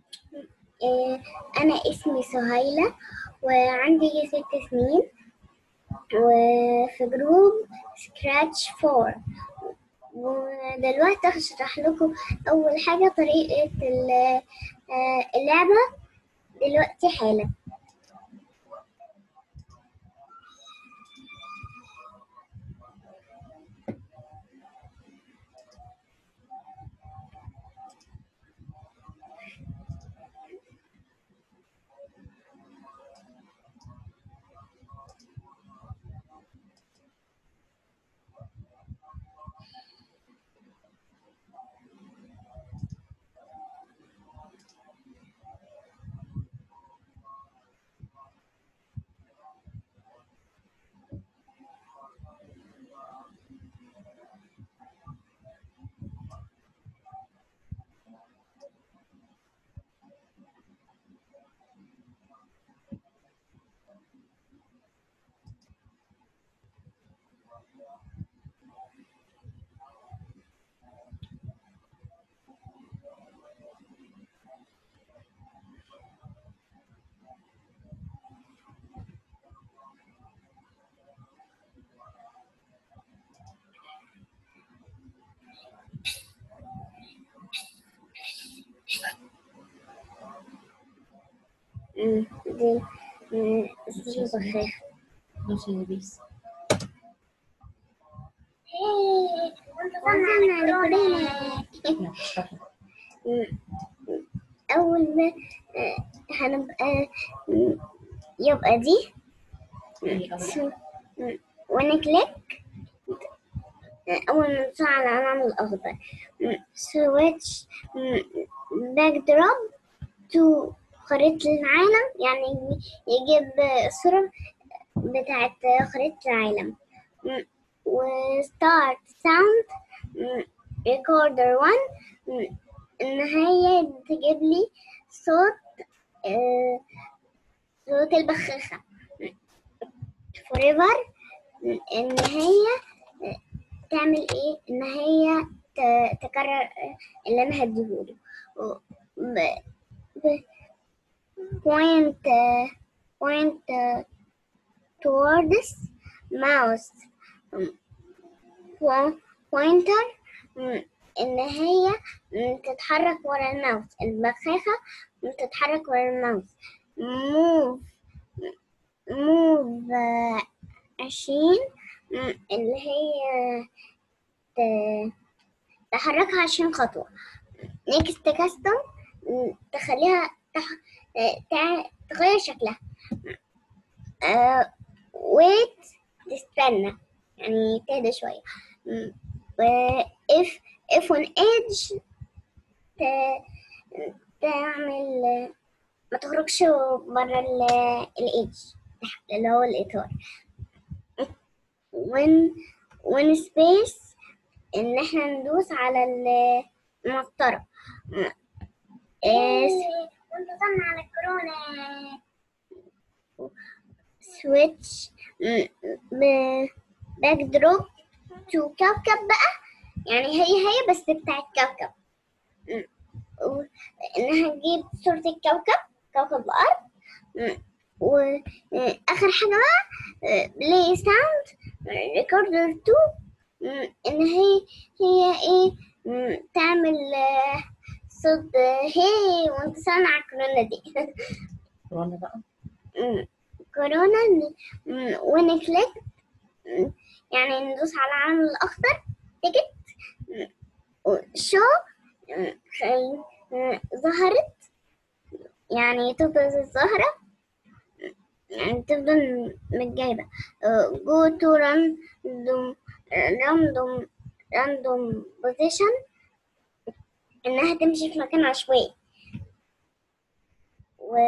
آه، أنا اسمي سهيلة وعندي ست سنين وفي جروب سكراتش فور ودلوقتي هشرح لكم أول حاجة طريقة ال- آه، اللعبة دلوقتي حالا مم، دي مم، دي بخاخ No sé, ¿ves? وصلنا لكورونا لا شرح. أول ما آه، هنبقى مم، يبقى دي هي أول. سو- مم، ونكليك آه، أول ما ندوس على العلم الأخضر سويتش باك دروب تو خريطة العالم يعني يجيب الصورة بتاعت خريطة العالم وستارت ساوند ريكوردر 1 إن هي تجيب لي صوت آه، صوت البخاخة forever إن هي تعمل إيه إن هي ت- تكرر اللي أنا هديهوله و- ب- ب- point uh, point uh, towards mouse um, po- pointer um, إن هي um, تتحرك ورا الماوس البخاخة um, تتحرك ورا الماوس move move uh, عشرين um, اللي هي ت- تحركها عشرين خطوة next custom um, تخليها تح... تع- تغير شكلها آه، wait تستنى يعني تهدى شوية م، و if if on edge ت- تعمل ما تخرجش برا الايدج اللي هو الإطار when when space إن احنا ندوس على المسطرة م، إيه، وانتصرنا على الكورونا سويتش باك دروب تو كوكب بقى يعني هي هي بس بتاعت كوكب م، و- انها تجيب صورة الكوكب كوكب الأرض م، وآخر حاجة بقى بلاي ساوند ريكوردر 2 م، إن هي هي إيه م، تعمل آه، صوت آه، هي وانتصرنا على الكورونا دي كورونا بقى م، كورونا م، ونكليك م، يعني ندوس على العلم الأخضر تيكت شو خل- م، ظهرت يعني تفضل الزهرة يعني تفضل متجايبة go to random random random position إنها تمشي في مكان عشوائي و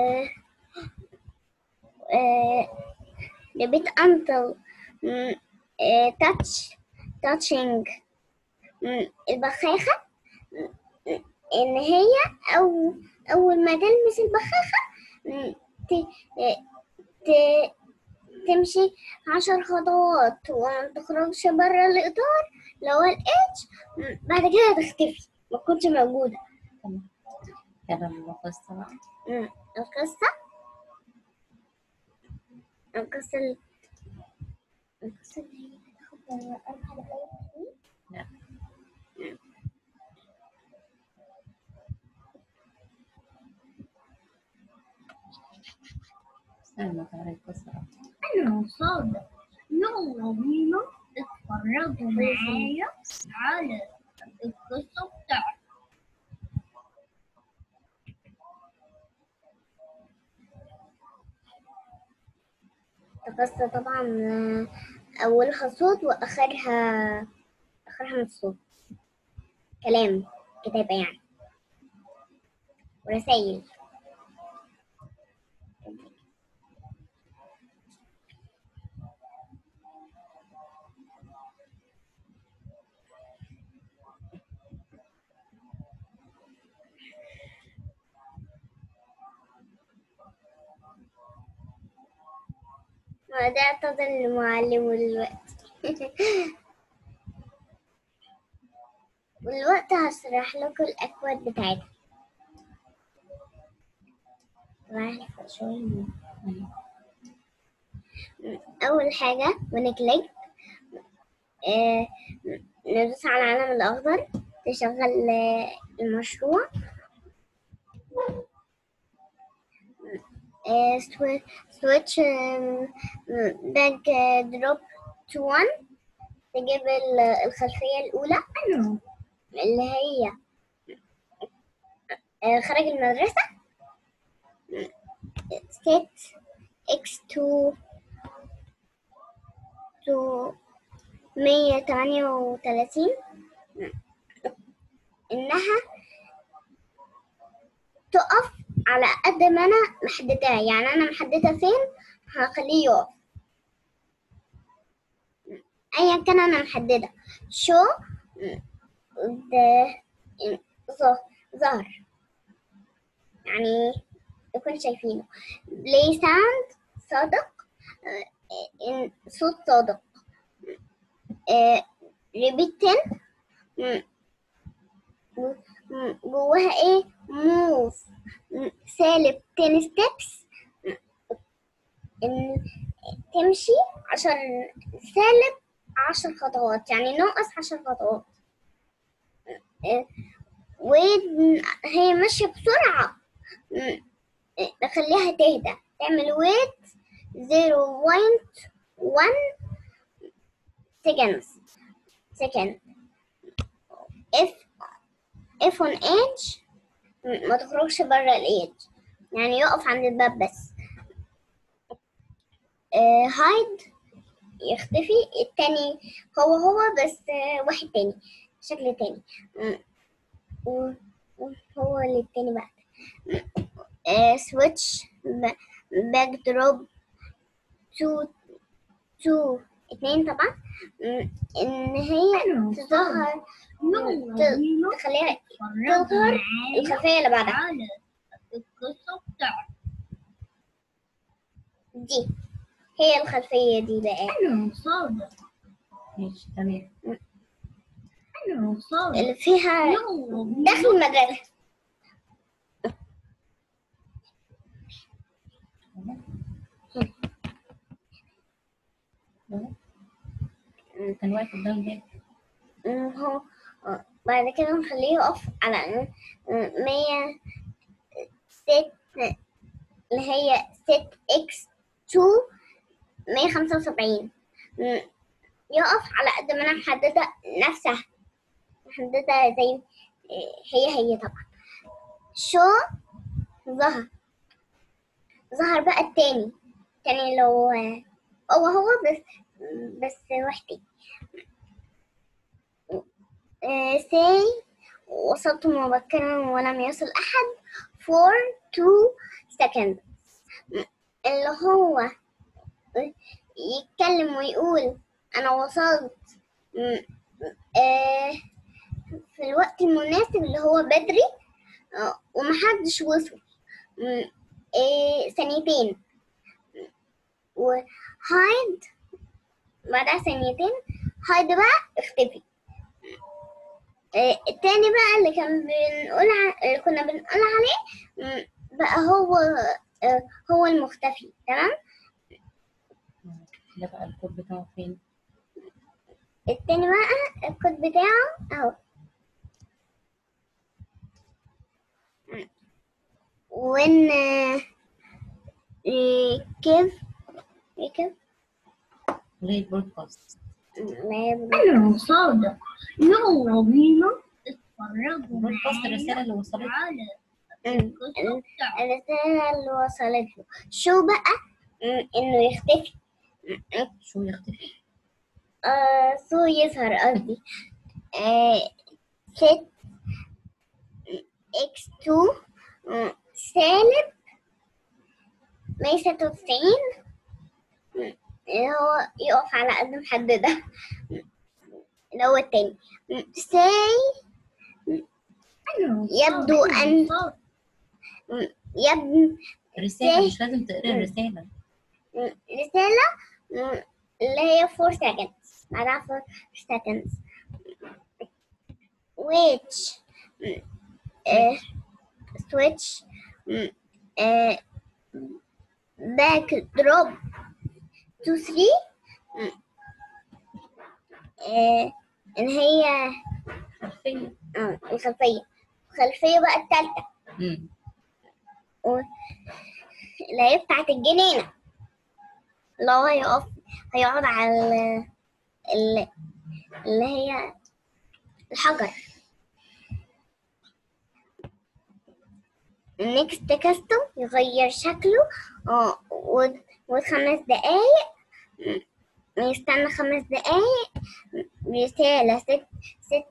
آه، repeat until م، آه، touch touching م، البخاخة م، م، إن هي أو أول ما تلمس البخاخة م، ت- آه، ت- تمشي عشر خطوات وما تخرجش برا الإطار اللي هو الإتش بعد كده تختفي ما تكونش موجودة كلام القصة بقى مم. القصة القصة ال- القصة اللي هي هتاخد أربع دقايق دي. لا استنى تعالي القصة بقى. أنا صادق يلا بينا اتفرجوا معايا على القصة بتاعتي القصة طبعا آه، أولها صوت وآخرها آخرها مش صوت كلام كتابة يعني ورسايل وده اعتذر المعلم الوقت والوقت هشرح لكم الأكواد بتاعتها رايح شوية أول حاجة بنكليك آه ندوس على العلم الأخضر تشغل آه، المشروع آه، سوي- سويتش باك دروب تو 1 تجيب ال- الخلفية الأولى اللي هي آه، خارج المدرسة set x to to مية تمانية وتلاتين إنها تقف على قد ما أنا محددها يعني أنا محددها فين هخليه يقف أيا كان أنا محددة شو ده ظهر يعني يكون شايفينه بلاي ساوند صادق آه، إن- صوت صادق ريبيت 10 جواها ايه موف سالب 10 ستيبس ان تمشي عشر سالب عشر خطوات يعني ناقص عشر خطوات آه، وهي ماشية بسرعة م- نخليها تهدى تعمل ويت 0.1 seconds second if if on edge م- ما تخرجش بره الايدج يعني يقف عند الباب بس هايد يختفي التاني هو هو بس آه، واحد تاني شكل تاني م- و- وهو اللي التاني بقى سويتش باك دروب تو تو اتنين طبعا م- ان هي تظهر ت- تخليها تظهر الخلفية اللي بعدها القصة بتاعتي دي هي الخلفية دي بقى أنا صادق ماشي تمام أنا صادق اللي فيها يلا بينا داخل المدرسة كان واقف قدام الباب م، هو آه، بعد كده نخليه يقف على م، مية ست اللي هي ست اكس تو مية خمسة وسبعين م، يقف على قد ما أنا محددة نفسها محددة زي هي هي طبعا شو ظهر ظهر بقى التاني التاني لو هو هو بس بس وحدي سي وصلت مبكرا ولم يصل أحد for two seconds اللي هو يتكلم ويقول أنا وصلت م- آه، في الوقت المناسب اللي هو بدري آه، ومحدش وصل م- آه، ثانيتين وهايد بعدها ثانيتين هايد بقى اختفي آه، التاني بقى اللي كان بنقول ع... اللي كنا بنقول عليه م، بقى هو آه، هو المختفي تمام ده بقى الكود بتاعه فين؟ التاني بقى الكود بتاعه اهو م. وان آه، آه، كيف كيف ليه بودكاست ما أنا وصادق يلا بينا اتفرجوا بودكاست معايا الرسالة اللي وصلت على م. القصة بتاعتي الرسالة اللي وصلت له شو بقى م، انه يختفي م، شو يختفي؟ آه سو يظهر قصدي آه ست اكس تو م، سالب مية ستة وتسعين م، اللي هو يقف على قد محددة م، اللي هو التاني م، ساي أنا يبدو وصادق أن- وصادق. م، يبدو رسالة مش لازم تقري الرسالة م، رسالة م، اللي هي 4 seconds بعدها 4 seconds which م، آه، switch م، آه، back drop to 3 م، آه، ان هي خلفية آه، الخلفية الخلفية بقى التالتة مم. و- اللي هي بتاعت الجنينة اللي هو هيقف هيقعد على ال- ال- اللي هي الحجر نيكست كاستم يغير شكله اه و- وخمس دقايق م- يستنى خمس دقايق م- رسالة ست ست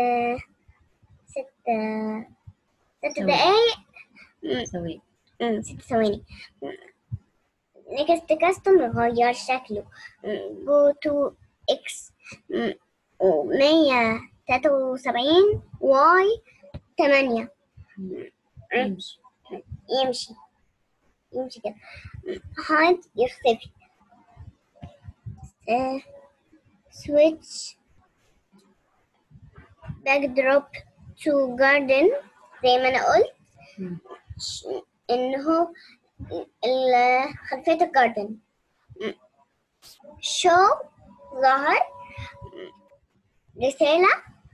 ست ست ثواني. دقايق م- سوي أمم، ست ثواني نيكست كاستم يغير شكله جو تو اكس مية تلاتة وسبعين واي تمانية يمشي يمشي يمشي كده هايد يختفي سويتش باك دروب تو جاردن زي ما انا قلت مم. ش- ان هو ال- خلفية الجاردن شو ظهر رسالة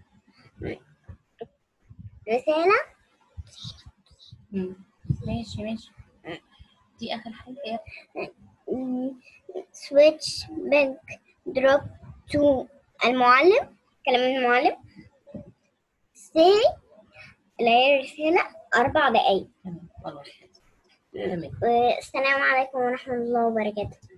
رسالة مم. ماشي ماشي دي آخر حاجة يا سويتش باك دروب تو المعلم كلام المعلم سي اللي هي الرسالة أربع دقايق تمام خلاص تمام والسلام عليكم ورحمة الله وبركاته